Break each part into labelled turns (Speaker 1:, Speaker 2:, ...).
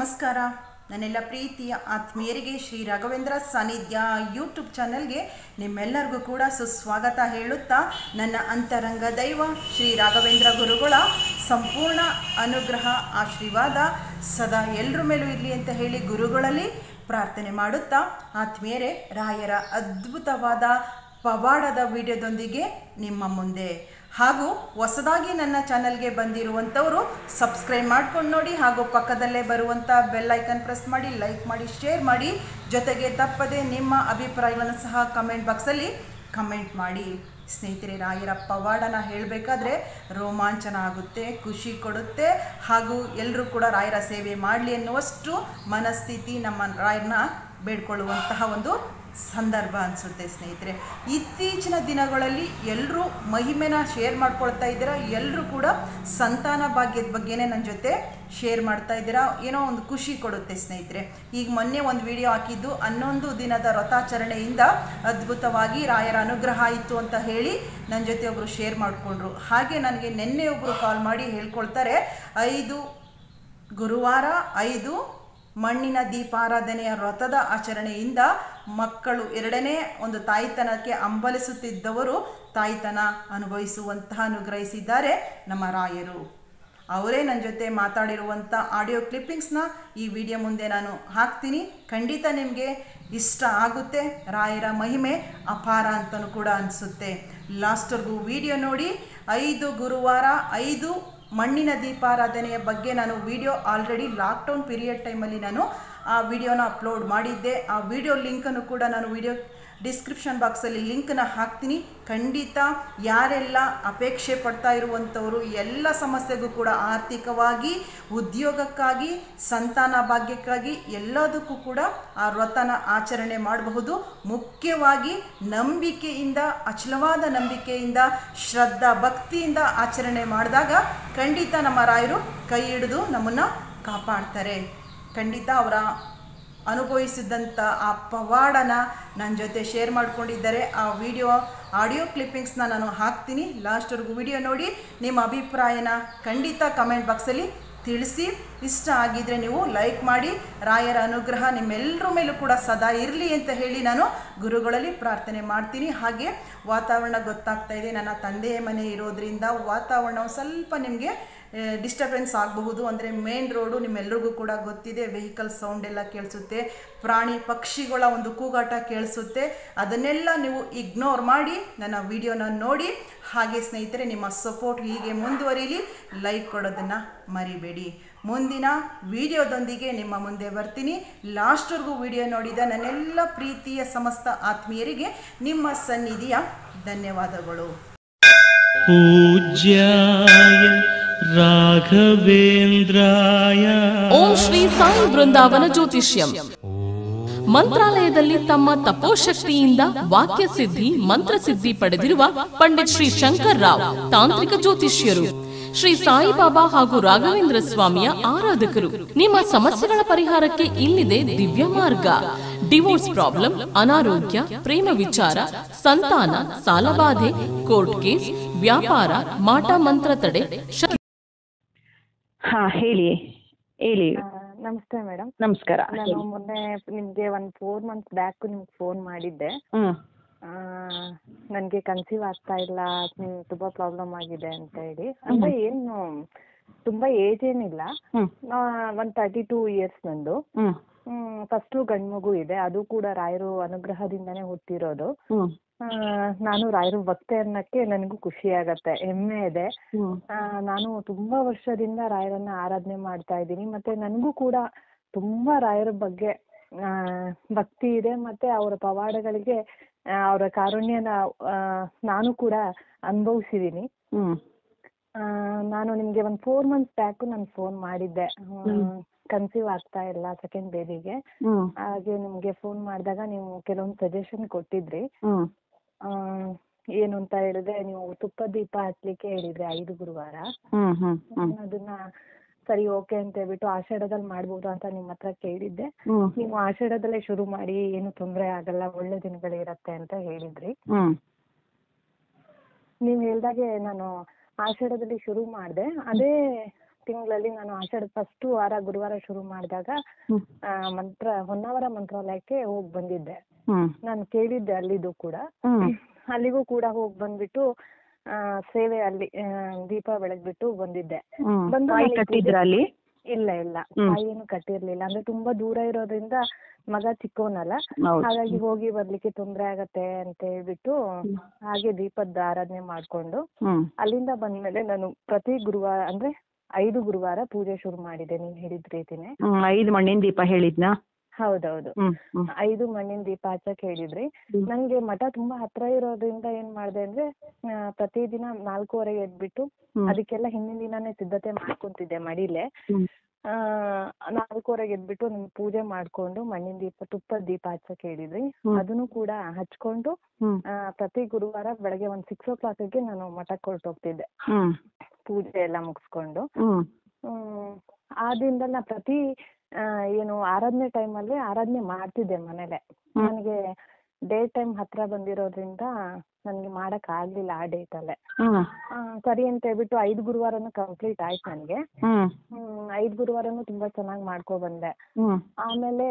Speaker 1: ನಮಸ್ಕಾರ ನನ್ನೆಲ್ಲ ಪ್ರೀತಿಯ ಆತ್ಮೀಯರಿಗೆ ಶ್ರೀ ರಾಘವೇಂದ್ರ ಸಾನ್ನಿಧ್ಯ ಯೂಟ್ಯೂಬ್ ಚಾನಲ್ಗೆ ನಿಮ್ಮೆಲ್ಲರಿಗೂ ಕೂಡ ಸುಸ್ವಾಗತ ಹೇಳುತ್ತಾ ನನ್ನ ಅಂತರಂಗ ದೈವ ಶ್ರೀ ರಾಘವೇಂದ್ರ ಗುರುಗಳ ಸಂಪೂರ್ಣ ಅನುಗ್ರಹ ಆಶೀರ್ವಾದ ಸದಾ ಎಲ್ಲರ ಮೇಲೂ ಇರಲಿ ಅಂತ ಹೇಳಿ ಗುರುಗಳಲ್ಲಿ ಪ್ರಾರ್ಥನೆ ಮಾಡುತ್ತಾ ಆತ್ಮೀಯರೇ ರಾಯರ ಅದ್ಭುತವಾದ ಪವಾಡದ ವಿಡಿಯೋದೊಂದಿಗೆ ನಿಮ್ಮ ಮುಂದೆ ಹಾಗೂ ಹೊಸದಾಗಿ ನನ್ನ ಚಾನಲ್ಗೆ ಬಂದಿರುವಂಥವರು ಸಬ್ಸ್ಕ್ರೈಬ್ ಮಾಡ್ಕೊಂಡು ನೋಡಿ ಹಾಗೂ ಪಕ್ಕದಲ್ಲೇ ಬರುವಂಥ ಬೆಲ್ ಐಕನ್ ಪ್ರೆಸ್ ಮಾಡಿ ಲೈಕ್ ಮಾಡಿ ಶೇರ್ ಮಾಡಿ ಜೊತೆಗೆ ತಪ್ಪದೆ ನಿಮ್ಮ ಅಭಿಪ್ರಾಯಗಳನ್ನು ಸಹ ಕಮೆಂಟ್ ಬಾಕ್ಸಲ್ಲಿ ಕಮೆಂಟ್ ಮಾಡಿ ಸ್ನೇಹಿತರೆ ರಾಯರ ಪವಾಡನ ಹೇಳಬೇಕಾದ್ರೆ ರೋಮಾಂಚನ ಆಗುತ್ತೆ ಖುಷಿ ಕೊಡುತ್ತೆ ಹಾಗೂ ಎಲ್ಲರೂ ಕೂಡ ರಾಯರ ಸೇವೆ ಮಾಡಲಿ ಎನ್ನುವಷ್ಟು ಮನಸ್ಥಿತಿ ನಮ್ಮ ರಾಯರನ್ನ ಬೇಡ್ಕೊಳ್ಳುವಂತಹ ಒಂದು ಸಂದರ್ಭ ಅನಿಸುತ್ತೆ ಸ್ನೇಹಿತರೆ ಇತ್ತೀಚಿನ ದಿನಗಳಲ್ಲಿ ಎಲ್ಲರೂ ಮಹಿಮೆನ ಶೇರ್ ಮಾಡ್ಕೊಳ್ತಾ ಇದ್ದೀರಾ ಎಲ್ಲರೂ ಕೂಡ ಸಂತಾನ ಭಾಗ್ಯದ ಬಗ್ಗೆನೇ ನನ್ನ ಜೊತೆ ಶೇರ್ ಮಾಡ್ತಾ ಇದ್ದೀರಾ ಏನೋ ಒಂದು ಖುಷಿ ಕೊಡುತ್ತೆ ಸ್ನೇಹಿತರೆ ಈಗ ಮೊನ್ನೆ ಒಂದು ವಿಡಿಯೋ ಹಾಕಿದ್ದು ಹನ್ನೊಂದು ದಿನದ ವ್ರತಾಚರಣೆಯಿಂದ ಅದ್ಭುತವಾಗಿ ರಾಯರ ಅನುಗ್ರಹ ಆಯಿತು ಅಂತ ಹೇಳಿ ನನ್ನ ಜೊತೆ ಒಬ್ಬರು ಶೇರ್ ಮಾಡಿಕೊಂಡ್ರು ಹಾಗೆ ನನಗೆ ನಿನ್ನೆ ಒಬ್ಬರು ಕಾಲ್ ಮಾಡಿ ಹೇಳ್ಕೊಳ್ತಾರೆ ಐದು ಗುರುವಾರ ಐದು ಮಣ್ಣಿನ ದೀಪಾರಾಧನೆಯ ವ್ರತದ ಆಚರಣೆಯಿಂದ ಮಕ್ಕಳು ಎರಡನೇ ಒಂದು ತಾಯ್ತನಕ್ಕೆ ಹಂಬಲಿಸುತ್ತಿದ್ದವರು ತಾಯ್ತನ ಅನುಭವಿಸುವಂತಹ ಅನುಗ್ರಹಿಸಿದ್ದಾರೆ ನಮ್ಮ ರಾಯರು ಅವರೇ ನನ್ನ ಜೊತೆ ಮಾತಾಡಿರುವಂಥ ಆಡಿಯೋ ಕ್ಲಿಪ್ಪಿಂಗ್ಸ್ನ ಈ ವಿಡಿಯೋ ಮುಂದೆ ನಾನು ಹಾಕ್ತೀನಿ ಖಂಡಿತ ನಿಮಗೆ ಇಷ್ಟ ಆಗುತ್ತೆ ರಾಯರ ಮಹಿಮೆ ಅಪಾರ ಅಂತಲೂ ಕೂಡ ಅನಿಸುತ್ತೆ ಲಾಸ್ಟ್ವರೆಗೂ ವಿಡಿಯೋ ನೋಡಿ ಐದು ಗುರುವಾರ ಐದು ಮಣ್ಣಿನ ದೀಪಾರಾಧನೆಯ ಬಗ್ಗೆ ನಾನು ವಿಡಿಯೋ ಆಲ್ರೆಡಿ ಲಾಕ್ಡೌನ್ ಪೀರಿಯಡ್ ಟೈಮಲ್ಲಿ ನಾನು ಆ ವಿಡಿಯೋನ ಅಪ್ಲೋಡ್ ಮಾಡಿದ್ದೆ ಆ ವಿಡಿಯೋ ಲಿಂಕನ್ನು ಕೂಡ ನಾನು ವಿಡಿಯೋ ಡಿಸ್ಕ್ರಿಪ್ಷನ್ ಬಾಕ್ಸಲ್ಲಿ ಲಿಂಕನ್ನ ಹಾಕ್ತೀನಿ ಖಂಡಿತ ಯಾರೆಲ್ಲ ಅಪೇಕ್ಷೆ ಪಡ್ತಾ ಇರುವಂಥವರು ಎಲ್ಲ ಸಮಸ್ಯೆಗೂ ಕೂಡ ಆರ್ಥಿಕವಾಗಿ ಉದ್ಯೋಗಕ್ಕಾಗಿ ಸಂತಾನ ಭಾಗ್ಯಕ್ಕಾಗಿ ಎಲ್ಲದಕ್ಕೂ ಕೂಡ ಆ ವ್ರತನ ಆಚರಣೆ ಮಾಡಬಹುದು ಮುಖ್ಯವಾಗಿ ನಂಬಿಕೆಯಿಂದ ಅಚಲವಾದ ನಂಬಿಕೆಯಿಂದ ಶ್ರದ್ಧಾ ಭಕ್ತಿಯಿಂದ ಆಚರಣೆ ಮಾಡಿದಾಗ ಖಂಡಿತ ನಮ್ಮ ರಾಯರು ಕೈ ಹಿಡಿದು ನಮ್ಮನ್ನು ಕಾಪಾಡ್ತಾರೆ ಖಂಡಿತ ಅವರ ಅನುಭವಿಸಿದಂಥ ಆ ಪವಾಡನ ನನ್ನ ಜೊತೆ ಶೇರ್ ಮಾಡ್ಕೊಂಡಿದ್ದಾರೆ ಆ ವಿಡಿಯೋ ಆಡಿಯೋ ಕ್ಲಿಪ್ಪಿಂಗ್ಸ್ನ ನಾನು ಹಾಕ್ತೀನಿ ಲಾಸ್ಟ್ವರೆಗೂ ವಿಡಿಯೋ ನೋಡಿ ನಿಮ್ಮ ಅಭಿಪ್ರಾಯನ ಖಂಡಿತ ಕಮೆಂಟ್ ಬಾಕ್ಸಲ್ಲಿ ತಿಳಿಸಿ ಇಷ್ಟ ಆಗಿದ್ರೆ ನೀವು ಲೈಕ್ ಮಾಡಿ ರಾಯರ ಅನುಗ್ರಹ ನಿಮ್ಮೆಲ್ಲರ ಮೇಲೂ ಕೂಡ ಸದಾ ಇರಲಿ ಅಂತ ಹೇಳಿ ನಾನು ಗುರುಗಳಲ್ಲಿ ಪ್ರಾರ್ಥನೆ ಮಾಡ್ತೀನಿ ಹಾಗೆ ವಾತಾವರಣ ಗೊತ್ತಾಗ್ತಾ ಇದೆ ನನ್ನ ತಂದೆಯ ಮನೆ ಇರೋದ್ರಿಂದ ವಾತಾವರಣ ಸ್ವಲ್ಪ ನಿಮಗೆ ಡಿಸ್ಟರ್ಬೆನ್ಸ್ ಆಗಬಹುದು ಅಂದರೆ ಮೇನ್ ರೋಡು ನಿಮ್ಮೆಲ್ರಿಗೂ ಕೂಡ ಗೊತ್ತಿದೆ ವೆಹಿಕಲ್ ಸೌಂಡ್ ಎಲ್ಲ ಕೇಳಿಸುತ್ತೆ ಪ್ರಾಣಿ ಪಕ್ಷಿಗಳ ಒಂದು ಕೂಗಾಟ ಕೇಳಿಸುತ್ತೆ ಅದನ್ನೆಲ್ಲ ನೀವು ಇಗ್ನೋರ್ ಮಾಡಿ ನನ್ನ ವಿಡಿಯೋನ ನೋಡಿ ಹಾಗೆ ಸ್ನೇಹಿತರೆ ನಿಮ್ಮ ಸಪೋರ್ಟ್ ಹೀಗೆ ಮುಂದುವರಿಲಿ ಲೈಕ್ ಕೊಡೋದನ್ನು ಮರಿಬೇಡಿ ಮುಂದಿನ ವಿಡಿಯೋದೊಂದಿಗೆ ನಿಮ್ಮ ಮುಂದೆ ಬರ್ತೀನಿ ಲಾಸ್ಟ್ವರೆಗೂ ವಿಡಿಯೋ ನೋಡಿದ ನನ್ನೆಲ್ಲ ಪ್ರೀತಿಯ ಸಮಸ್ತ ಆತ್ಮೀಯರಿಗೆ ನಿಮ್ಮ ಸನ್ನಿಧಿಯ ಧನ್ಯವಾದಗಳು
Speaker 2: पूज्याय राघवेन्द्राय
Speaker 3: ಓಂ ಶ್ರೀ ಸಾಯಿ ಬೃಂದಾವನ ಜ್ಯೋತಿಷ್ಯಂ ಮಂತ್ರಾಲಯದಲ್ಲಿ ತಮ್ಮ ತಪೋಶಕ್ತಿಯಿಂದ ವಾಕ್ಯ ಸಿದ್ಧಿ ಮಂತ್ರಸಿದ್ಧಿ ಪಡೆದಿರುವ ಪಂಡಿತ್ ಶ್ರೀ ಶಂಕರ್ ರಾವ್ ತಾಂತ್ರಿಕ ಜ್ಯೋತಿಷ್ಯರು ಶ್ರೀ ಸಾಯಿಬಾಬಾ ಹಾಗೂ ರಾಘವೇಂದ್ರ ಸ್ವಾಮಿಯ ಆರಾಧಕರು ನಿಮ್ಮ ಸಮಸ್ಯೆಗಳ ಪರಿಹಾರಕ್ಕೆ ಇಲ್ಲಿದೆ ದಿವ್ಯ ಮಾರ್ಗ ಡಿವೋರ್ಸ್ ಪ್ರಾಬ್ಲಮ್ ಅನಾರೋಗ್ಯ ಪ್ರೇಮ ವಿಚಾರ ಸಂತಾನ ಸಾಲಬಾಧೆ ಕೋರ್ಟ್ ಕೇಸ್ ವ್ಯಾಪಾರ ಮಾಟ ಮಂತ್ರ ತಡೆ ಶ-
Speaker 4: ಹಾ ಹೇಳಿ ಹೇಳಿ
Speaker 5: ಆ, ನಮಸ್ತೆ ಮೇಡಮ್
Speaker 4: ನಮಸ್ಕಾರ
Speaker 5: ನಾನು ಮೊನ್ನೆ ನಿಮಗೆ ಒಂದು ಫೋರ್ ಮಂತ್ಸ್ ಬ್ಯಾಕ್ ನಿಮ್ಗೆ ಫೋನ್ ಮಾಡಿದ್ದೆ
Speaker 4: ಹ್ಮ್
Speaker 5: ನನಗೆ ಕನ್ಸೀವ್ ಆಗ್ತಾ ಇಲ್ಲ ನಿಮ್ ತುಂಬಾ ಪ್ರಾಬ್ಲಮ್ ಆಗಿದೆ ಅಂತ ಹೇಳಿ ಅಂದ್ರೆ ಏನು ತುಂಬಾ ಏಜ್ ಏನಿಲ್ಲ
Speaker 4: ಹ್ಮ್
Speaker 5: ಒಂದು ತರ್ಟಿ ಟೂ ಇಯರ್ಸ್ ನಂದು
Speaker 4: ಹ್ಮ್
Speaker 5: ಫಸ್ಟು ಗಂಡು ಮಗು ಇದೆ ಅದು ಕೂಡ ರಾಯರು ಅನುಗ್ರಹದಿಂದನೇ ಹುಟ್ಟಿರೋದು
Speaker 4: ಹ್ಮ್
Speaker 5: ಆ, ನಾನು ರಾಯರು ಭಕ್ತೆ ಅನ್ನಕ್ಕೆ ನನಗೂ ಖುಷಿ ಆಗತ್ತೆ ಹೆಮ್ಮೆ ಇದೆ
Speaker 4: ಹ್ಮ್
Speaker 5: ಆ, ನಾನು ತುಂಬಾ ವರ್ಷದಿಂದ ರಾಯರನ್ನ ಆರಾಧನೆ ಮಾಡ್ತಾ ಇದ್ದೀನಿ ಮತ್ತೆ ನನಗೂ ಕೂಡ ತುಂಬಾ ರಾಯರ ಬಗ್ಗೆ ಆ, ಭಕ್ತಿ ಇದೆ ಮತ್ತೆ ಅವರ ಪವಾಡಗಳಿಗೆ ಆ, ಅವರ ಕಾರುಣ್ಯನ ಆ, ನಾನು ಕೂಡ ಅನುಭವಿಸಿದ್ದೀನಿ
Speaker 4: ಹ್ಮ್
Speaker 5: ನಾನು ನಿಮ್ಗೆ ಒಂದು ಫೋರ್ ಮಂತ್ಸ್ ಬ್ಯಾಕ್ ನಾನು ಫೋನ್ ಮಾಡಿದ್ದೆ ಕನ್ಸೀವ್ ಆಗ್ತಾ ಇಲ್ಲ ಸೆಕೆಂಡ್ ಬೇಬಿಗೆ
Speaker 4: ಹ್ಮ್
Speaker 5: ಹಾಗೆ ನಿಮ್ಗೆ ಫೋನ್ ಮಾಡಿದಾಗ ನೀವು ಕೆಲವೊಂದು ಸಜೆಷನ್ ಕೊಟ್ಟಿದ್ರಿ
Speaker 4: ಹ್ಮ್
Speaker 5: ಆ, ಏನು ಅಂತ ಹೇಳಿದ್ರೆ ನೀವು ತುಪ್ಪ ದೀಪ ಹಚ್ಲಿಕ್ಕೆ ಹೇಳಿದ್ರಿ ಐದು ಗುರುವಾರ
Speaker 4: ಹ್ಮ್ ಹ್ಮ್ ಹ್ಮ್
Speaker 5: ಅದನ್ನ ಸರಿ ಓಕೆ ಅಂತ ಹೇಳ್ಬಿಟ್ಟು ಆಷಾಢದಲ್ಲಿ ಮಾಡ್ಬೋದು ಅಂತ ನಿಮ್ಮ ಹತ್ರ ಕೇಳಿದ್ದೆ
Speaker 4: ಹ್ಮ್
Speaker 5: ನೀವು ಆಷಾಢದಲ್ಲೇ ಶುರು ಮಾಡಿ ಏನು ತೊಂದರೆ ಆಗಲ್ಲ ಒಳ್ಳೆ ದಿನಗಳಿರತ್ತೆ ಅಂತ ಹೇಳಿದ್ರಿ
Speaker 4: ಹ್ಮ್
Speaker 5: ನೀವು ಹೇಳ್ದಾಗೆ ನಾನು ಆಷಾಢದಲ್ಲಿ ಶುರು ಮಾಡಿದೆ ಅದೇ ತಿಂಗಳಲ್ಲಿ ನಾನು ಆಷಾಢ ಫಸ್ಟ್ ವಾರ ಗುರುವಾರ ಶುರು ಮಾಡಿದಾಗ
Speaker 4: ಹ್ಮ್.
Speaker 5: ಮಂತ್ರ ಹೊನ್ನಾವರ ಮಂತ್ರಾಲಯಕ್ಕೆ ಹೋಗಿ ಬಂದಿದ್ದೆ
Speaker 4: ಹ್ಮ್
Speaker 5: ನಾನು ಕೇಳಿದ್ದೆ ಅಲ್ಲಿದು ಕೂಡ
Speaker 4: ಹ್ಮ್
Speaker 5: ಅಲ್ಲಿಗೂ ಕೂಡ ಹೋಗಿ ಬಂದ್ಬಿಟ್ಟು ಆ, ಸೇವೆ ಅಲ್ಲಿ ಆ, ದೀಪ ಬೆಳಗ್ಬಿಟ್ಟು ಬಂದಿದ್ದೆ
Speaker 4: ಹ್ಮ್
Speaker 5: ಬಂದು
Speaker 4: ತಾಯಿ
Speaker 5: ನನಗೆ
Speaker 4: ಕಟ್ಟಿದ್ರ ಅಲ್ಲಿ
Speaker 5: ಇಲ್ಲ ಇಲ್ಲ
Speaker 4: ಹ್ಮ್.
Speaker 5: ತಾಯಿಯನ್ನು ಕಟ್ಟಿರ್ಲಿಲ್ಲ ಅಂದ್ರೆ ತುಂಬಾ ದೂರ ಇರೋದ್ರಿಂದ ಮಗ ಚಿಕ್ಕವನಲ್ಲ
Speaker 4: ಹೌದು.
Speaker 5: ಹಾಗಾಗಿ ಹೋಗಿ ಬರ್ಲಿಕ್ಕೆ ತೊಂದ್ರೆ ಆಗತ್ತೆ ಅಂತ ಹೇಳ್ಬಿಟ್ಟು ಹಾಗೆ ದೀಪದ ಆರಾಧನೆ ಮಾಡ್ಕೊಂಡು
Speaker 4: ಹ್ಮ್
Speaker 5: ಅಲ್ಲಿಂದ ಬಂದ್ಮೇಲೆ ನಾನು ಪ್ರತಿ ಗುರುವಾರ ಅಂದ್ರೆ ಐದು ಗುರುವಾರ ಪೂಜೆ ಶುರು ಮಾಡಿದೆ ನೀನ್ ಹೇಳಿದ ರೀತಿನೇ
Speaker 4: ಹ್ಮ್ ಐದು ಮಣ್ಣಿನ ದೀಪ ಹೇಳಿದ್ನಾ
Speaker 5: ಹೌದೌದು
Speaker 4: ಹ್ಮ್ ಹ್ಮ್
Speaker 5: ಐದು ಮಣ್ಣಿನ ದೀಪ ಹಚ್ಚಕ್ ಹೇಳಿದ್ರಿ
Speaker 4: ಹ್ಮ್.
Speaker 5: ನಂಗೆ ಮಠ ತುಂಬಾ ಹತ್ರ ಇರೋದ್ರಿಂದ ಏನ್ ಮಾಡ್ದೆ ಅಂದ್ರೆ ಆ, ಪ್ರತಿದಿನ ನಾಲ್ಕೂವರೆಗೆ ಎದ್ಬಿಟ್ಟು
Speaker 4: ಹ್ಮ್.
Speaker 5: ಅದಕ್ಕೆಲ್ಲ ಹಿಂದಿನ ದಿನಾನೇ ಸಿದ್ಧತೆ ಮಾಡ್ಕೊಂತಿದ್ದೆ ಮಡಿಲೆ
Speaker 4: ಹ್ಮ್.
Speaker 5: ಆ ನಾಲ್ಕೂವರೆಗೆ ಎದ್ಬಿಟ್ಟು ನಿಮ್ ಪೂಜೆ ಮಾಡ್ಕೊಂಡು ಮಣ್ಣಿನ ದೀಪ ತುಪ್ಪದ ದೀಪ ಹಚ್ಚಕ್ ಹೇಳಿದ್ರಿ
Speaker 4: ಹ್ಮ್.
Speaker 5: ಅದನ್ನು ಕೂಡ ಹಚ್ಕೊಂಡು
Speaker 4: ಹ್ಮ್
Speaker 5: ಆ, ಪ್ರತಿ ಗುರುವಾರ ಬೆಳಗ್ಗೆ ಒಂದ್ ಸಿಕ್ಸ್ ಓ ಕ್ಲಾಕಿಗೆ ನಾನು ಮಠಕ್ಕೆ ಹೊರಟೋಗ್ತಿದ್ದೆ
Speaker 4: ಹ್ಮ್
Speaker 5: ಪೂಜೆ ಎಲ್ಲ ಮುಗಿಸ್ಕೊಂಡು
Speaker 4: ಹ್ಮ್
Speaker 5: ಹ್ಮ್ ಆ ದಿನದಲ್ಲಿ ನಾ ಪ್ರತಿ ಆ, ಏನು ಆರಾಧನೆ ಟೈಮಲ್ಲಿ ಆರಾಧನೆ ಮಾಡ್ತಿದ್ದೆ ಮನೇಲೆ
Speaker 4: ಹ್ಮ್.
Speaker 5: ನನಗೆ ಡೇ ಟೈಮ್ ಹತ್ರ ಬಂದಿರೋದ್ರಿಂದ ನನಗೆ ಮಾಡಕ್ ಆಗ್ಲಿಲ್ಲ ಆ ಡೇಟ್ ಅಲ್ಲೇ
Speaker 4: ಹ್ಮ್
Speaker 5: ಆ, ಸರಿ ಅಂತ ಹೇಳ್ಬಿಟ್ಟು ಐದು ಗುರುವಾರನೂ ಕಂಪ್ಲೀಟ್ ಆಯ್ತು ನನಗೆ
Speaker 4: ಹ್ಮ್
Speaker 5: ಹ್ಮ್ ಐದು ಗುರುವಾರನೂ ತುಂಬಾ ಚೆನ್ನಾಗಿ ಮಾಡ್ಕೊ ಬಂದೆ
Speaker 4: ಹ್ಮ್
Speaker 5: ಆಮೇಲೆ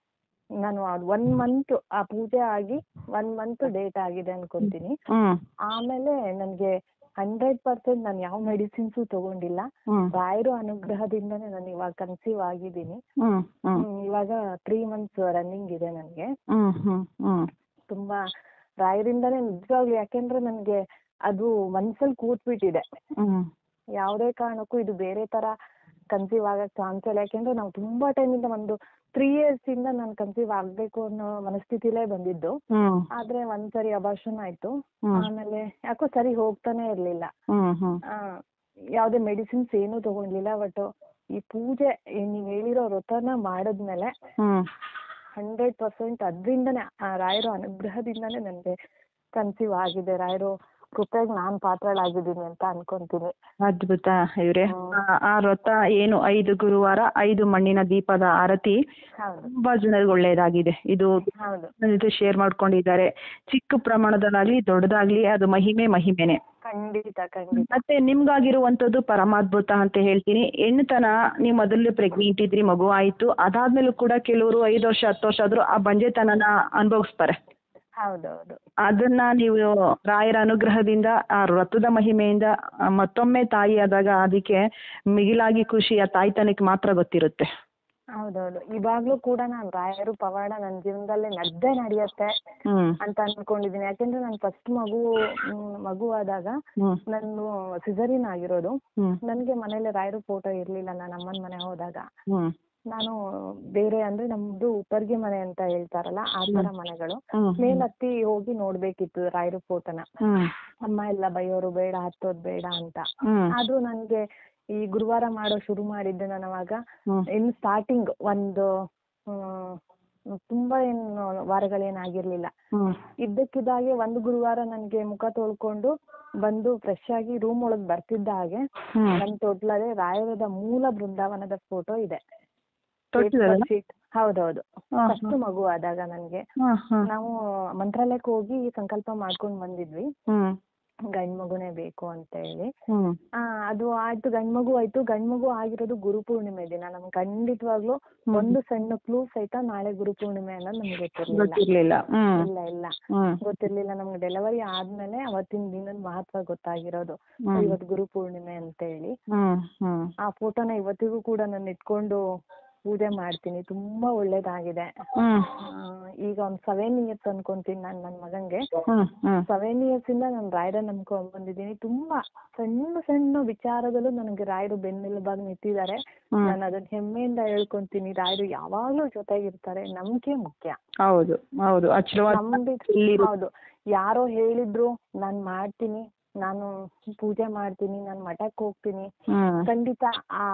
Speaker 5: ನಾನು ಒನ್ ಮಂತ್ ಆ ಪೂಜೆ ಆಗಿ ಒನ್ ಮಂತ್ ಡೇಟ್ ಆಗಿದೆ ಅನ್ಕೊಂತೀನಿ
Speaker 4: ಹ್ಮ್
Speaker 5: ಆಮೇಲೆ ನನಗೆ ಹಂಡ್ರೆಡ್ ಪರ್ಸೆಂಟ್ ನಾನು ಯಾವ ಮೆಡಿಸಿನ್ಸು ತಗೊಂಡಿಲ್ಲ
Speaker 4: ಹ್ಮ್
Speaker 5: ರಾಯರು ಅನುಗ್ರಹದಿಂದನೇ ನಾನು ಇವಾಗ ಕನ್ಸೀವ್ ಆಗಿದ್ದೀನಿ
Speaker 4: ಹ್ಮ್ ಹ್ಮ್
Speaker 5: ಹ್ಮ್, ಇವಾಗ ತ್ರೀ ಮಂತ್ಸ್ ರನ್ನಿಂಗ್ ಇದೆ ನನಗೆ
Speaker 4: ಹ್ಮ್ ಹ್ಮ್ ಹ್ಮ್
Speaker 5: ತುಂಬಾ ರಾಯರಿಂದನೇ ನಿಜವಾಗ್ಲು ಯಾಕೆಂದ್ರೆ ನನಗೆ ಅದು ಮನ್ಸಲ್ಲಿ ಕೂತ್ಬಿಟ್ಟಿದೆ
Speaker 4: ಹ್ಮ್
Speaker 5: ಯಾವುದೇ ಕಾರಣಕ್ಕೂ ಇದು ಬೇರೆ ತರ ಕನ್ಸೀವ್ ಆಗಕ್ ಚಾನ್ಸ್ ಇಲ್ಲ ಯಾಕೆಂದ್ರೆ ನಾವು ತುಂಬಾ ಟೈಮಿಂದ ಒಂದು ತ್ರೀ ಇಯರ್ಸ್ ಇಂದ ನಾನು ಕನ್ಸೀವ್ ಆಗ್ಬೇಕು ಅನ್ನೋ ಮನಸ್ಥಿತಿಲೇ ಬಂದಿದ್ದು
Speaker 4: ಹ್ಮ್
Speaker 5: ಆದ್ರೆ ಒಂದ್ಸರಿ ಅಬಾರ್ಷನ್ ಆಯ್ತು
Speaker 4: ಹ್ಮ್.
Speaker 5: ಆಮೇಲೆ ಯಾಕೋ ಸರಿ ಹೋಗ್ತಾನೆ ಇರ್ಲಿಲ್ಲ
Speaker 4: ಹ್ಮ್ ಹ್ಮ್
Speaker 5: ಆ, ಯಾವ್ದೇ ಮೆಡಿಸಿನ್ಸ್ ಏನೂ ತಗೊಂಡಿಲ್ಲ ಬಟ್ ಈ ಪೂಜೆ ಈ ನೀವ್ ಹೇಳಿರೋ ವ್ರತನ ಮಾಡಿದ್ಮೇಲೆ
Speaker 4: ಹ್ಮ್
Speaker 5: ಹಂಡ್ರೆಡ್ ಪರ್ಸೆಂಟ್ ಅದರಿಂದನೇ ಆ ರಾಯರ ಅನುಗ್ರಹದಿಂದನೇ ನನಗೆ ಕನ್ಸೀವ್ ಆಗಿದೆ ರಾಯರು ಕೃಪೆಗೆ ನಾನ್ ಪಾತ್ರಳಾಗಿದ್ದೀನಿ ಅಂತ ಅನ್ಕೊಂತೀನಿ
Speaker 4: ಅದ್ಭುತ ಇವ್ರೆ
Speaker 5: ಹ್ಮ್.
Speaker 4: ಆ- ಆ ವ್ರತ ಏನು ಐದು ಗುರುವಾರ ಐದು ಮಣ್ಣಿನ ದೀಪದ ಆರತಿ
Speaker 5: ಹೌದು
Speaker 4: ತುಂಬಾ ಜನರಿಗೆ ಒಳ್ಳೇದಾಗಿದೆ ಇದು
Speaker 5: ಹೌದು
Speaker 4: ನನ್ನ ಜೊತೆ ಶೇರ್ ಮಾಡ್ಕೊಂಡಿದ್ದಾರೆ ಚಿಕ್ಕ ಪ್ರಮಾಣದಲ್ಲಾಗ್ಲಿ ದೊಡ್ಡದಾಗ್ಲಿ ಅದು ಮಹಿಮೆ ಮಹಿಮೆನೆ
Speaker 5: ಖಂಡಿತ ಖಂಡಿತ
Speaker 4: ಮತ್ತೆ ನಿಮ್ಗಾಗಿರುವಂತದ್ದು ಪರಮಾದ್ಭುತ ಅಂತ ಹೇಳ್ತೀನಿ ಹೆಣ್ಣುತನ ನೀವು ಮೊದಲು ಪ್ರೆಗ್ನೆಂಟ್ ಇದ್ರಿ ಮಗು ಆಯ್ತು ಅದಾದ್ಮೇಲೂ ಕೂಡ ಕೆಲವರು ಐದು ವರ್ಷ ಹತ್ತು ವರ್ಷ ಆದ್ರೂ ಆ ಬಂಜೆತನನ ಅನುಭವಿಸ್ತಾರೆ
Speaker 5: ಹೌದೌದು
Speaker 4: ಅದನ್ನ ನೀವು ರಾಯರ ಅನುಗ್ರಹದಿಂದ ಆ ವ್ರತದ ಮಹಿಮೆಯಿಂದ ಆ, ಮತ್ತೊಮ್ಮೆ ತಾಯಿ ಆದಾಗ ಅದಕ್ಕೆ ಮಿಗಿಲಾಗಿ ಖುಷಿ ಆ ತಾಯ್ತನಕ್ಕೆ ಮಾತ್ರ ಗೊತ್ತಿರುತ್ತೆ
Speaker 5: ಹೌದೌದು ಇವಾಗ್ಲೂ ಕೂಡ ನಾನು ರಾಯರು ಪವಾಡ ನನ್ನ ಜೀವನದಲ್ಲಿ ನಡ್ದೇ ನಡೆಯುತ್ತೆ
Speaker 4: ಹ್ಮ್
Speaker 5: ಅಂತ ಅನ್ಕೊಂಡಿದೀನಿ ಯಾಕೆಂದ್ರೆ ನಾನು ಫಸ್ಟ್ ಮಗು ಮ್, ಮಗು ಆದಾಗ
Speaker 4: ಹ್ಮ್
Speaker 5: ನಾನು ಸಿಸರಿನ್ ಆಗಿರೋದು
Speaker 4: ಹ್ಮ್
Speaker 5: ನನಗೆ ಮನೇಲಿ ರಾಯರು ಫೋಟೋ ಇರ್ಲಿಲ್ಲ ನಾನು ಅಮ್ಮನ ಮನೆ ಹೋದಾಗ
Speaker 4: ಹ್ಮ್
Speaker 5: ನಾನು ಬೇರೆ ಅಂದ್ರೆ ನಮ್ದು ಉಪ್ಪರ್ಗೆ ಮನೆ ಅಂತ ಹೇಳ್ತಾರಲ್ಲ ಆ ತರ ಮನೆಗಳು
Speaker 4: ಹ್ಮ್
Speaker 5: ಮೇಲ್ ಹತ್ತಿ ಹೋಗಿ ನೋಡ್ಬೇಕಿತ್ತು ರಾಯರು ಫೋಟೋನ
Speaker 4: ಹ್ಮ್
Speaker 5: ಅಮ್ಮ ಎಲ್ಲ ಬೈಯೋರು ಬೇಡ ಹತ್ತೋದ್ ಬೇಡ ಅಂತ
Speaker 4: ಹ್ಮ್
Speaker 5: ಅದು ನನ್ಗೆ ಈ ಗುರುವಾರ ಮಾಡೋ ಶುರು ಮಾಡಿದ್ದೆ ನಾನು ಅವಾಗ
Speaker 4: ಹ್ಮ್
Speaker 5: ಇನ್ನು ಸ್ಟಾರ್ಟಿಂಗ್ ಒಂದು ಹ್ಮ್, ತುಂಬಾ ಏನು ವಾರಗಳೇನಾಗಿರ್ಲಿಲ್ಲ
Speaker 4: ಹ್ಮ್
Speaker 5: ಇದ್ದಕ್ಕಿದ್ದಾಗೆ ಒಂದು ಗುರುವಾರ ನನಗೆ ಮುಖ ತೊಳ್ಕೊಂಡು ಬಂದು ಫ್ರೆಶ್ ಆಗಿ ರೂಮ್ ಒಳಗ್ ಬರ್ತಿದ್ದ ಹಾಗೆ
Speaker 4: ಹ್ಮ್
Speaker 5: ನನ್ ತೊಟ್ಲಲ್ಲಿ ರಾಯರದ ಮೂಲ ಬೃಂದಾವನದ ಫೋಟೋ ಇದೆ
Speaker 4: ತೊಟ್ಟಿಲಲ್ಲ?
Speaker 5: ಶೀಟ್ ಹೌದೌದು
Speaker 4: ಹಾ,
Speaker 5: ಫಸ್ಟ್ ಮಗು ಆದಾಗ ನನ್ಗೆ
Speaker 4: ಹಾ ಹಾ
Speaker 5: ನಾವು ಮಂತ್ರಾಲಯಕ್ಕೆ ಹೋಗಿ ಸಂಕಲ್ಪ ಮಾಡ್ಕೊಂಡ್ ಬಂದಿದ್ವಿ
Speaker 4: ಹ್ಮ್
Speaker 5: ಗಂಡ್ ಮಗುನೇ ಬೇಕು ಅಂತ ಹೇಳಿ
Speaker 4: ಹ್ಮ್
Speaker 5: ಆ ಅದು ಆಯ್ತು ಗಂಡ್ ಮಗು ಆಯ್ತು ಗಂಡ್ ಮಗು ಆಗಿರೋದು ಗುರು ಪೂರ್ಣಿಮೆ ದಿನ ನಮ್ಗೆ ಖಂಡಿತವಾಗ್ಲೂ ಒಂದು ಸಣ್ಣ ಕ್ಲೂ ಸಹಿತ ನಾಳೆ ಗುರು ಪೂರ್ಣಿಮೆ ಅನ್ನೋದು ನಮ್ಗೆ ಗೊತ್ತಿರ್ಲಿಲ್ಲ
Speaker 4: ಗೊತ್ತಿರ್ಲಿಲ್ಲ ಹ್ಮ್
Speaker 5: ಇಲ್ಲ ಇಲ್ಲ
Speaker 4: ಹ್ಮ್
Speaker 5: ಗೊತ್ತಿರ್ಲಿಲ್ಲ ನಮ್ಗೆ ಡೆಲಿವರಿ ಆದ್ಮೇಲೆ ಅವತ್ತಿನ ದಿನದ ಮಹತ್ವ ಗೊತ್ತಾಗಿರೋದು
Speaker 4: ಹ್ಮ್.
Speaker 5: ಇವತ್ತು ಗುರು ಪೂರ್ಣಿಮೆ ಅಂತ ಹೇಳಿ
Speaker 4: ಹ್ಮ್ ಹ್ಮ್
Speaker 5: ಆ ಫೋಟೋನ ಇವತ್ತಿಗೂ ಕೂಡ ನಾನು ಇಟ್ಕೊಂಡು ಪೂಜೆ ಮಾಡ್ತೀನಿ ತುಂಬಾ ಒಳ್ಳೇದಾಗಿದೆ
Speaker 4: ಹ್ಮ್
Speaker 5: ಆ, ಈಗ ಒಂದ್ ಸೆವೆನ್ ಇಯರ್ಸ್ ಅನ್ಕೊಂತೀನಿ ನಾನು ನನ್ನ ಮಗಂಗೆ
Speaker 4: ಹ್ಮ್ ಹ್ಮ್
Speaker 5: ಸೆವೆನ್ ಇಯರ್ಸ್ ಇಂದ ನಾನು ರಾಯರ ನಂಬ್ಕೊಂಡ್ ಬಂದಿದ್ದೀನಿ ತುಂಬಾ ಸಣ್ಣ ಸಣ್ಣ ವಿಚಾರದಲ್ಲೂ ನನಗೆ ರಾಯರು ಬೆನ್ನೆಲುಬಾಗಿ ನಿಂತಿದ್ದಾರೆ
Speaker 4: ಹ್ಮ್.
Speaker 5: ನಾನು ಅದನ್ನ ಹೆಮ್ಮೆಯಿಂದ ಹೇಳ್ಕೊಂತೀನಿ ರಾಯರು ಯಾವಾಗ್ಲೂ ಜೊತೆಗಿರ್ತಾರೆ ನಂಬಿಕೆ ಮುಖ್ಯ
Speaker 4: ಹೌದು ಹೌದು ಅಚಲವಾದ
Speaker 5: ನಂಬಿಕೆ
Speaker 4: ಇಲ್ಲಿರು-
Speaker 5: ಹೌದು ಯಾರೋ ಹೇಳಿದ್ರು ನಾನ್ ಮಾಡ್ತೀನಿ ನಾನು ಪೂಜೆ ಮಾಡ್ತೀನಿ ನಾನು ಮಠಕ್ಕೆ ಹೋಗ್ತೀನಿ
Speaker 4: ಹ್ಮ್
Speaker 5: ಖಂಡಿತ ಆ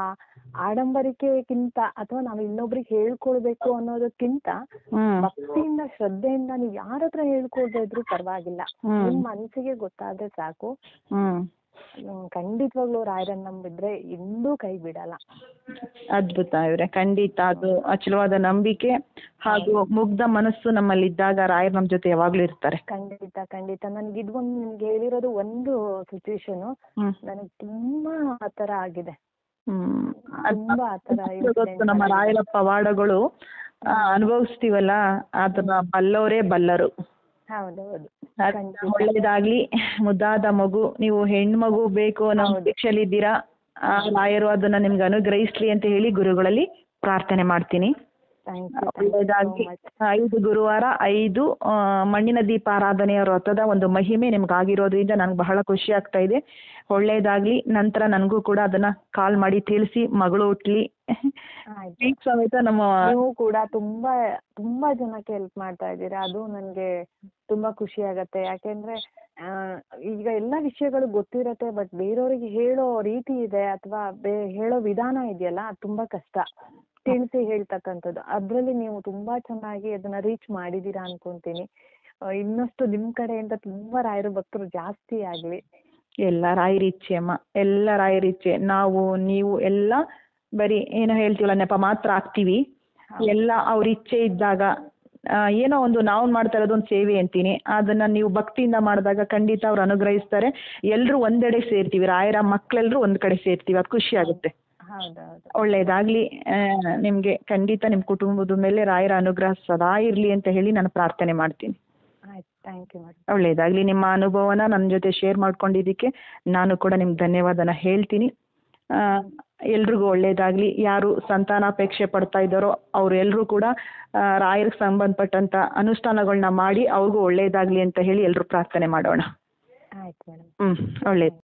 Speaker 5: ಆಡಂಬರಿಕೆಗಿಂತ ಅಥವಾ ನಾವು ಇನ್ನೊಬ್ರಿಗೆ ಹೇಳ್ಕೊಳ್ಬೇಕು ಅನ್ನೋದಕ್ಕಿಂತ
Speaker 4: ಹ್ಮ್
Speaker 5: ಭಕ್ತಿಯಿಂದ ಶ್ರದ್ಧೆಯಿಂದ ನೀವು ಯಾರ ಹತ್ರ ಹೇಳ್ಕೊಳ್ತಾ ಇದ್ರು ಪರವಾಗಿಲ್ಲ
Speaker 4: ಹ್ಮ್.
Speaker 5: ನಿಮ್ ಮನ್ಸಿಗೆ ಗೊತ್ತಾದ್ರೆ ಸಾಕು
Speaker 4: ಹ್ಮ್
Speaker 5: ಹ್ಮ್, ಖಂಡಿತವಾಗ್ಲೂ ರಾಯರನ್ನ ನಂಬಿದ್ರೆ ಎಂದೂ ಕೈ ಬಿಡಲ್ಲ
Speaker 4: ಅದ್ಭುತ ಇವ್ರೆ ಖಂಡಿತ ಅದು ಅಚಲವಾದ ನಂಬಿಕೆ ಹಾಗೂ ಮುಗ್ಧ ಮನಸ್ಸು ನಮ್ಮಲ್ಲಿದ್ದಾಗ ರಾಯರ್ ನಮ್ ಜೊತೆ ಯಾವಾಗ್ಲೂ ಇರ್ತಾರೆ
Speaker 5: ಖಂಡಿತ ಖಂಡಿತ ನನ್ಗೆ ಇದು ಒಂದು ನಿಮ್ಗೆ ಹೇಳಿರೋದು ಒಂದು ಸಿಚುವೇಶನ್
Speaker 4: ಹ್ಮ್
Speaker 5: ನನಗೆ ತುಂಬಾ ಆ ತರ ಆಗಿದೆ
Speaker 4: ಹ್ಮ್
Speaker 5: ತುಂಬಾ ಆ ಥರ
Speaker 4: ಗೊತ್ತು ನಮ್ಮ ರಾಯರ ಪವಾಡಗಳು ಆ, ಅನುಭವಿಸ್ತೀವಲ್ಲ ಅದನ್ನ ಬಲ್ಲವರೇ ಬಲ್ಲರು
Speaker 5: ಹೌದೌದು
Speaker 4: ಅದ್ನ ಒಳ್ಳೇದಾಗ್ಲಿ ಮುದ್ದಾದ ಮಗು ನೀವು ಹೆಣ್ಮಗು ಬೇಕು ಅನ್ನೋ ಶಿಕ್ಷೆಲಿದ್ದೀರಾ ಆ ರಾಯರು ಅದನ್ನ ನಿಮ್ಗೆ ಅನುಗ್ರಹಿಸ್ಲಿ ಅಂತ ಹೇಳಿ ಗುರುಗಳಲ್ಲಿ ಪ್ರಾರ್ಥನೆ ಮಾಡ್ತೀನಿ
Speaker 5: ಥ್ಯಾಂಕ್ ಯು
Speaker 4: ಒಳ್ಳೇದಾಗಿ ಐದು ಗುರುವಾರ ಐದು ಆ, ಮಣ್ಣಿನ ದೀಪಾರಾಧನೆಯ ವ್ರತದ ಒಂದು ಮಹಿಮೆ ನಿಮ್ಗೆ ಆಗಿರೋದ್ರಿಂದ ನಂಗೆ ಬಹಳ ಖುಷಿ ಆಗ್ತಾ ಇದೆ ಒಳ್ಳೇದಾಗ್ಲಿ ನಂತರ ನನಗೂ ಕೂಡ ಅದನ್ನ ಕಾಲ್ ಮಾಡಿ ತಿಳಿಸಿ ಮಗಳು ಹುಟ್ಲಿ
Speaker 5: ಆಯ್ತು
Speaker 4: ಈಗ ಸಮೇತ ನಮ್ಮ
Speaker 5: ನೀವು ಕೂಡ ತುಂಬಾ ತುಂಬಾ ಜನಕ್ಕೆ ಹೆಲ್ಪ್ ಮಾಡ್ತಾ ಇದ್ದೀರಾ ಅದು ನನಗೆ ತುಂಬಾ ಖುಷಿ ಆಗತ್ತೆ ಯಾಕೆಂದ್ರೆ ಆ, ಈಗ ಎಲ್ಲ ವಿಷಯಗಳು ಗೊತ್ತಿರತ್ತೆ ಬಟ್ ಬೇರೆಯವ್ರಿಗೆ ಹೇಳೋ ರೀತಿ ಇದೆ ಅಥವಾ ಬೇ ಹೇಳೋ ವಿಧಾನ ಇದೆಯಲ್ಲ ಅದು ತುಂಬಾ ಕಷ್ಟ ತಿಳಿಸಿ ಹೇಳ್ತಕ್ಕಂಥದ್ದು ಅದರಲ್ಲಿ ನೀವು ತುಂಬಾ ಚೆನ್ನಾಗಿ ಅದನ್ನ ರೀಚ್ ಮಾಡಿದ್ದೀರಾ ಅನ್ಕೊಂತೀನಿ ಆ, ಇನ್ನಷ್ಟು ನಿಮ್ಮ ಕಡೆಯಿಂದ ತುಂಬಾ ರಾಯರ ಭಕ್ತರು ಜಾಸ್ತಿ ಆಗಲಿ
Speaker 4: ಎಲ್ಲ ರಾಯರ ಇಚ್ಛೆ ಅಮ್ಮ ಎಲ್ಲ ರಾಯರ ಇಚ್ಛೆ ನಾವು ನೀವು ಎಲ್ಲ ಬರೀ ಏನೋ ಹೇಳ್ತೀವಲ್ಲ ನೆಪ ಮಾತ್ರ ಆಗ್ತೀವಿ ಎಲ್ಲ ಅವ್ರ ಇಚ್ಛೆ ಇದ್ದಾಗ ಆ, ಏನೋ ಒಂದು ನಾವು ಮಾಡ್ತಾ ಇರೋದು ಒಂದು ಸೇವೆ ಅಂತೀನಿ ಅದನ್ನ ನೀವು ಭಕ್ತಿಯಿಂದ ಮಾಡಿದಾಗ ಖಂಡಿತ ಅವ್ರು ಅನುಗ್ರಹಿಸ್ತಾರೆ ಎಲ್ಲರೂ ಒಂದೆಡೆ ಸೇರ್ತೀವಿ ರಾಯರ ಮಕ್ಕಳೆಲ್ಲರೂ ಒಂದ್ ಕಡೆ ಸೇರ್ತೀವಿ ಅದು ಖುಷಿ ಆಗುತ್ತೆ
Speaker 5: ಹೌದೌದು
Speaker 4: ಒಳ್ಳೇದಾಗ್ಲಿ ಆ, ನಿಮ್ಗೆ ಖಂಡಿತ ನಿಮ್ಮ ಕುಟುಂಬದ ಮೇಲೆ ರಾಯರ ಅನುಗ್ರಹ ಸದಾ ಇರ್ಲಿ ಅಂತ ಹೇಳಿ ನಾನು ಪ್ರಾರ್ಥನೆ ಮಾಡ್ತೀನಿ
Speaker 5: ಆಯ್ತು ಥ್ಯಾಂಕ್ ಯು ಮೇಡಮ್
Speaker 4: ಒಳ್ಳೇದಾಗ್ಲಿ ನಿಮ್ಮ ಅನುಭವನ ನನ್ನ ಜೊತೆ ಶೇರ್ ಮಾಡ್ಕೊಂಡಿದ್ದಕ್ಕೆ ನಾನು ಕೂಡ ನಿಮ್ಗೆ ಧನ್ಯವಾದನ ಹೇಳ್ತೀನಿ ಆ, ಎಲ್ರಿಗೂ ಒಳ್ಳೇದಾಗ್ಲಿ ಯಾರು ಸಂತಾನಾಪೇಕ್ಷೆ ಪಡ್ತಾ ಇದ್ದಾರೋ ಅವ್ರು ಎಲ್ಲರೂ ಕೂಡ ಆ, ರಾಯರಿಗೆ ಸಂಬಂಧಪಟ್ಟಂತ ಅನುಷ್ಠಾನಗಳನ್ನ ಮಾಡಿ ಅವ್ರಿಗೂ ಒಳ್ಳೇದಾಗ್ಲಿ ಅಂತ ಹೇಳಿ ಎಲ್ಲರೂ ಪ್ರಾರ್ಥನೆ ಮಾಡೋಣ
Speaker 5: ಆಯ್ತು ಮೇಡಮ್
Speaker 4: ಹ್ಮ್ ಒಳ್ಳೇದು